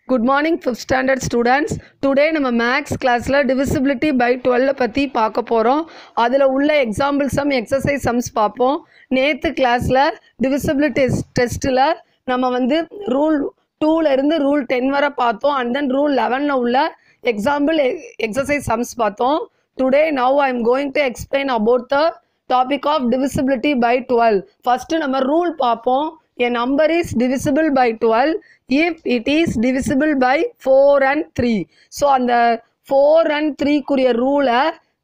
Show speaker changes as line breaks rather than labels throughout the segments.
good morning fifth standard students today நம்ம maths கிளாஸில் divisibility by டுவெல்ல பற்றி பார்க்க போகிறோம் அதில் உள்ள எக்ஸாம்பிள் சம் எக்ஸசைஸ் சம்ஸ் பார்ப்போம் நேற்று கிளாஸில் டிவிசிபிலிட்டி டெஸ்ட்டில் நம்ம வந்து ரூல் இருந்து ரூல் டென் வரை பார்த்தோம் அண்ட் தென் ரூல் லெவனில் உள்ள எக்ஸாம்பிள் எக்ஸசைஸ் சம்ஸ் பார்த்தோம் today now I am going to explain about the topic of divisibility by twelve first நம்ம ரூல் பார்ப்போம் a number is divisible by 12 if it is divisible by 4 and 3 so அந்த 4 and 3 குரிய ரூலை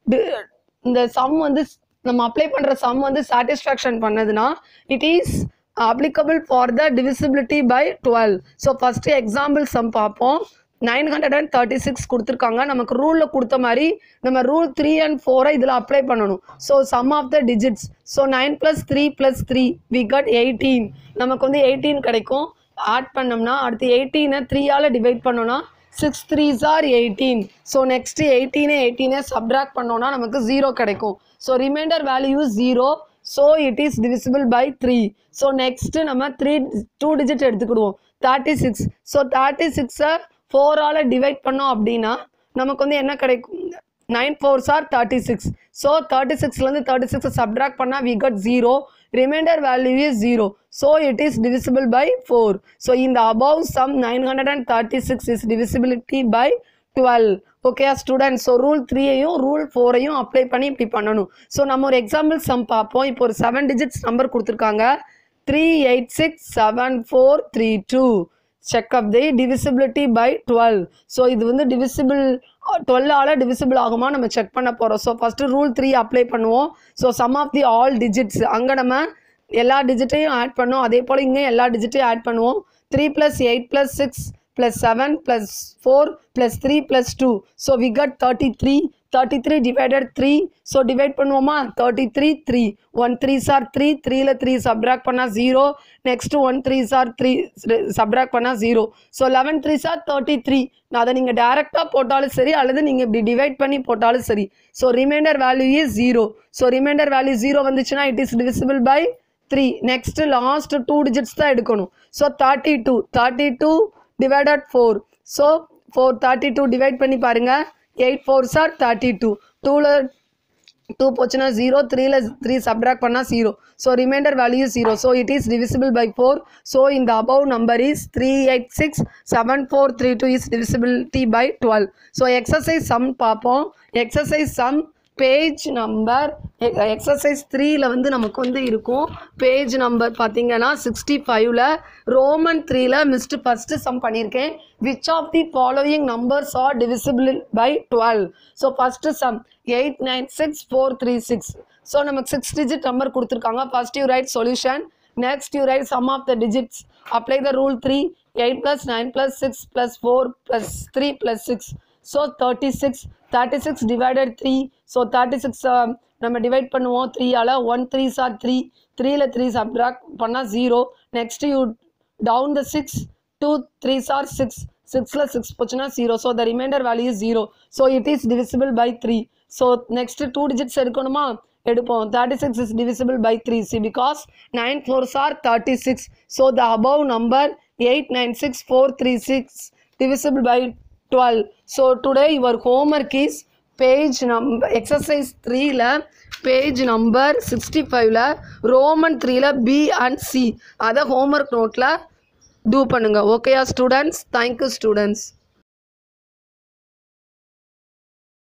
இந்த some வந்து நம்ம apply பண்ணுற sum வந்து satisfaction பண்ணதுன்னா it is applicable for the divisibility by twelve so first example sum பார்ப்போம் nine hundred and thirty six கொடுத்துருக்காங்க நமக்கு ரூலில் கொடுத்த மாதிரி நம்ம ரூல் த்ரீ அண்ட் ஃபோரை இதில் அப்ளை பண்ணணும் so sum of the digits so nine plus three plus three we get eighteen நமக்கு வந்து எயிட்டீன் கிடைக்கும் ஆட் பண்ணோம்னா அடுத்து எயிட்டீனை த்ரீயால் டிவைட் பண்ணோன்னா six threes are eighteen so next எயிட்டீனே எயிட்டீனே சப்ராக்ட் பண்ணோன்னா நமக்கு ஜீரோ கிடைக்கும் so remainder value zero so it is divisible by three so next நம்ம த்ரீ டூ டிஜிட் எடுத்துக்கிடுவோம் தேர்ட்டி சிக்ஸ் ஸோ தேர்ட்டி சிக்ஸை ஃபோரால் டிவைட் பண்ணோம் அப்படின்னா நமக்கு வந்து என்ன கிடைக்கும் nine fours are thirty six so thirty சிக்ஸ்லேருந்து தேர்ட்டி சிக்ஸை சப்ட்ராக்ட் பண்ணால் we get zero remainder value is zero so it is divisible by four so இந்த above sum nine hundred and thirty six is divisibility by twelve okay student so rule த்ரீயையும் rule ஃபோரையும் apply பண்ணி இப்படி பண்ணணும் so நம்ம ஒரு example sum பார்ப்போம் இப்போ ஒரு செவன் டிஜிட்ஸ் நம்பர் கொடுத்துருக்காங்க three eight six seven four three two check up the divisibility by twelve so இது வந்து divisible டுவெல்லால் divisible ஆகுமா நம்ம செக் பண்ண போகிறோம் so first rule three apply பண்ணுவோம் so sum of the all digits அங்கே நம்ம எல்லா டிஜிட்டையும் ஆட் பண்ணுவோம் அதே போல் இங்கே எல்லா டிஜிட்டையும் ஆட் பண்ணுவோம் three plus eight plus six plus seven plus four plus three plus two so we get thirty three thirty three divided three so divide பண்ணுவோமா thirty three three one three are three த்ரீல three subtract பண்ணால் zero next one three are three subtract பண்ணால் zero so eleven three are thirty three அதை நீங்கள் டேரெக்டாக போட்டாலும் சரி அல்லது நீங்கள் இப்படி டிவைட் பண்ணி போட்டாலும் சரி so remainder value is zero so remainder value zero வந்துச்சுன்னா it is divisible by three next last two digits தான் எடுக்கணும் so thirty two thirty two divided four so four thirty two divide பண்ணி பாருங்கள் eight four are thirty two டூவில் two போச்சுன்னா zero த்ரீல three subtract பண்ணால் zero so remainder value zero so it is divisible by four so இந்த above number is three eight six seven four three two is divisibility by twelve so exercise sum பார்ப்போம் exercise sum page number exercise த்ரீல வந்து நமக்கு வந்து இருக்கும் page number பார்த்தீங்கன்னா sixty ஃபைவ்ல roman த்ரீல மிஸ்டு ஃபஸ்ட்டு சம் பண்ணியிருக்கேன் which of the following numbers are divisible by twelve so first sum eight nine six four three six ஸோ நமக்கு சிக்ஸ் டிஜிட் நம்பர் கொடுத்துருக்காங்க first you write solution next you write sum of the digits apply the rule three eight plus nine plus six plus four plus three plus six so thirty six thirty six divided three so thirty six நம்ம divide பண்ணுவோம் த்ரீயால் one three are three த்ரீல three subtract பண்ணால் zero next you down the six two three are six சிக்ஸில் six போச்சுன்னா zero so the remainder value is zero so it is divisible by three so next two digits எடுக்கணுமா எடுப்போம் thirty six is divisible by three see because nine fours are thirty six so the above number eight nine six four three six divisible by twelve so today your homework is page number exercise த்ரீல page number sixty ஃபைவ்ல roman த்ரீல B and C அதை homework நோட்டில் do பண்ணுங்கள் ஓகேயா students thank you students